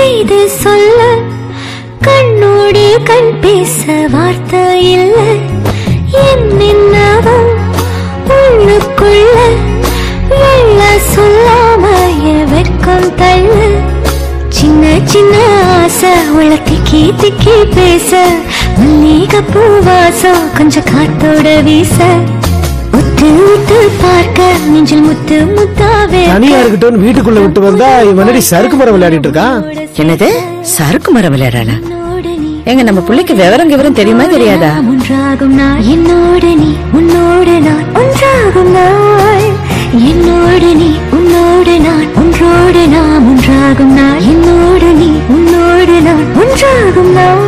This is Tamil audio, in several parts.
செய்து சொல்ல கண்ணோடு கண் பேச வார்த்தை இல்ல என்னென்னவோ உள்ளுக்குள்ள வெள்ள சொல்லாம என் வெட்கம் தள்ள சின்ன சின்ன ஆசை உள்ள திக்கி திக்கி பேச மல்லிகை பூவாசம் கொஞ்சம் காத்தோட வீச உத்து உத்து பார்க்க நெஞ்சில் முத்து முத்தாவே தனியா இருக்கட்டும் வீட்டுக்குள்ள விட்டு வந்தா இவனடி சறுக்கு மரம் விளையாடிட்டு இருக்கான் என்னது சறுக்கு மரம் விளையாடலாம் எங்க நம்ம பிள்ளைக்கு விவரம் விவரம் தெரியுமா தெரியாதா நாம் ஒன்றாகும் நாள் என்னோடு நீ உன்னோடு நான் ஒன்றாகும் நாள் என்னோடு நீ உன்னோடு நான் ஒன்றோடு நாம் ஒன்றாகும் நாள் என்னோடு நீ உன்னோடு நான் ஒன்றாகும் நாள்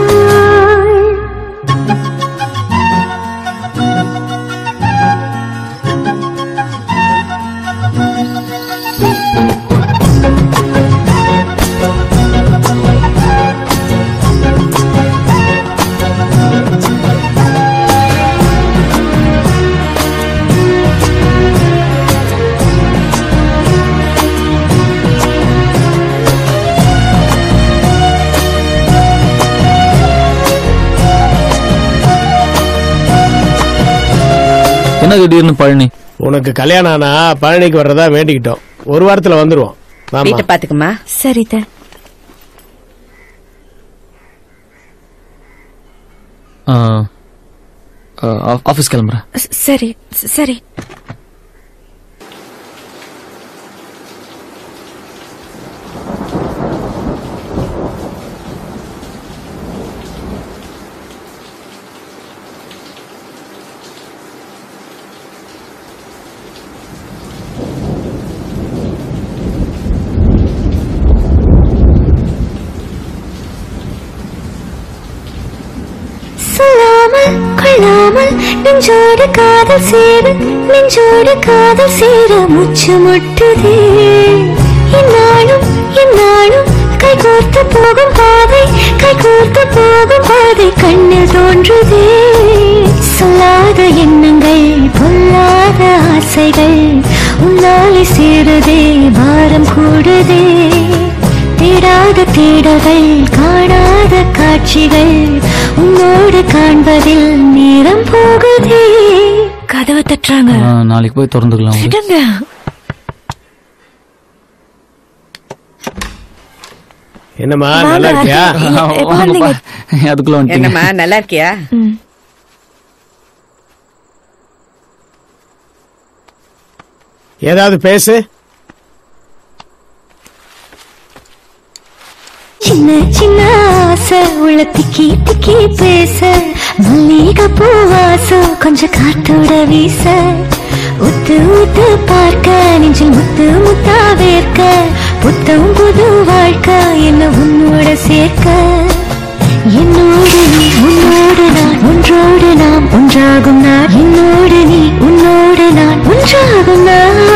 என்ன திடீர்னு பழனி உனக்கு கல்யாணம் ஆனா பழனிக்கு வர்றதா வேண்டிக்கிட்டோம் ஒரு வாரத்துல வந்துருவோம் ஆமா வீட்டை பாத்துக்குமா சரிதான் ஆஃபீஸ் கிளம்புறேன் சரி சரி சொல்லாமல் கொள்ளாமல் நெஞ்சோடு காதல் சேர நெஞ்சோடு காதல் சேர முச்சு முட்டுதே இந்நாளும் இந்நாளும் கை கோர்த்து போகும் பாதை கை கோர்த்து போகும் பாதை கண்ணில் தோன்றுதே சொல்லாத எண்ணங்கள் பொல்லாத ஆசைகள் உன்னாலே சேருதே பாரம் கூடுதே தேடாத தேடல்கள் காணாத காட்சிகள் உன்னோடு காண்பதில் நேரம் போகுதே கதவை தட்டுறாங்க நாளைக்கு போய் திறந்துக்கலாம் விடுங்க என்னம்மா நல்லா இருக்கியா வாங்கப்பா. அதுக்குள்ள வந்துட்டீங்க என்னம்மா நல்லா இருக்கியா ஏதாவது பேசு சின்ன சின்ன ஆசை உள்ள திக்கி திக்கி பேச மல்லிகை பூவாசம் கொஞ்சம் காத்தோட வீச உத்து உத்து பார்க்க நெஞ்சில் முத்து முத்தா வேர்க்க புத்தம் புது வாழ்க்கை என்ன உன்னோட சேர்க்க என்னோடு நீ உன்னோடு நான் ஒன்றோடு நாம் ஒன்றாகும் நாள் என்னோடு நீ உன்னோடு நான் ஒன்றாகும் நாள்